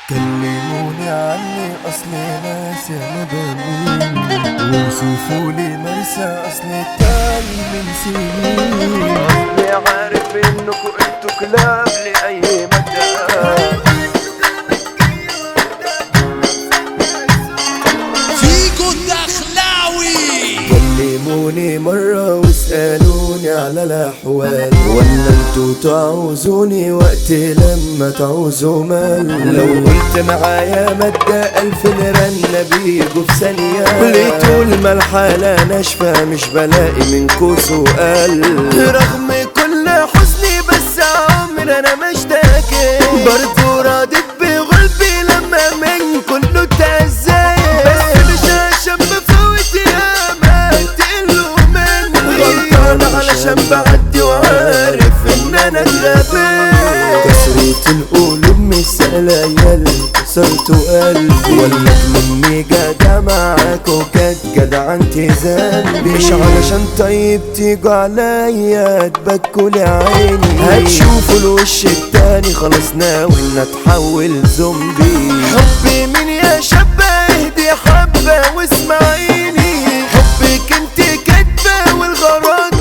كلموني عني اصلي ناس انا بمين وصفوا لي مرسى اصلي تاني من سنين اصلي عارف انكم انتوا كلاب لاي مكان فيكو الدخلاوي كلموني مرة واسألوني على الأحوال ولا انتوا تعوزوني وقت لما تعوزوا مال لو قلت معايا مادة ألف ليرة بيجوا في ثانية ليه طول ما الحالة ناشفة مش بلاقي منكوا سؤال رغم كل حزني بس عمر أنا مشتاكي برضو راضيت بغلبي لما من كله تأذيت بس مش عشان بفوت ياما تقلوا مني غلطان علشان بعدي وعارف ان انا اتغبيت كسرة القلوب مش سلايل كسرت قلبي ولك مني جدع معاك وكانت جدع انت ذنبي مش علشان طيب تيجوا عليا تبكوا لي عيني هتشوفوا الوش التاني خلاص ناوي ان اتحول زومبي حبي مين يا شابة اهدي حبة واسمعيني حبك انت كدبة والغرض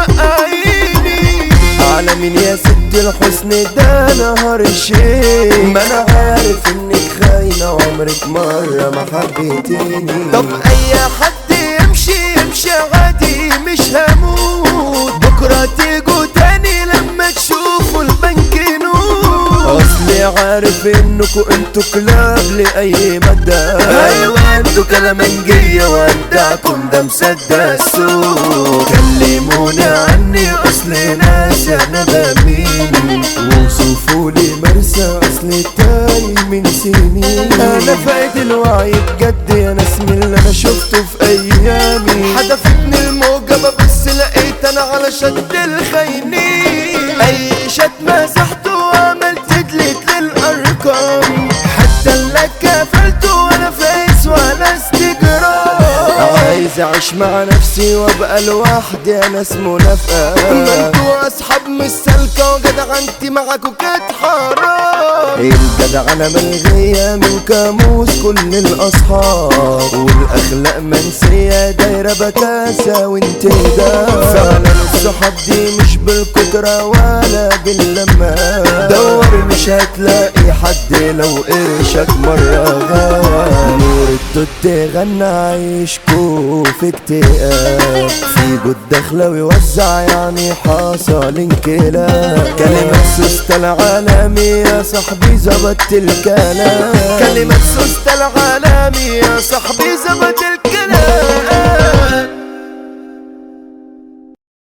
توقعيني على مين يا ست الحسن ده نهار الشيء ما انا عارف انك خاينة وعمرك مرة ما حبيتيني طب اي حد يمشي يمشي عادي مش هموت بكرة تيجوا تاني لما تشوفوا البنك نور اصلي عارف انكوا انتوا كلاب لاي مدى ايوه انتوا كلامنجية وادعكم ده مصدق السوق كلموني عني اصلي ناس انا بمين وصفوا لي مرسى اصلي تاي من سنين انا فايت الوعي بجد يا ناس من اللي انا شفته في ايامي حدفتني الموجة ببص لقيت انا على شد الخاينين اي شد مسحته وعملت ديليت للارقام حتى اللي كفلته وانا فيس ولا استجرام عايز اعيش مع نفسي وابقى لوحدي انا اسمه نفقه ما انتوا اصحاب مش سالكه وجدعنتي معاكوا كانت حرام الجدع انا ملغيه من كاموس كل الاصحاب والاخلاق منسيه دايره بكاسه وانتداب فعلا الصحاب دي مش بالكتره ولا باللمه دور مش هتلاقي حد لو قرشك مره غاب نور التوت غنى عيشكو في اكتئاب في جود داخله ويوزع يعني حصل انكلاب كلمة سوستة العالمي يا صاحبي زبط الكلام كلمة سوستة العالمي يا صاحبي زبط الكلام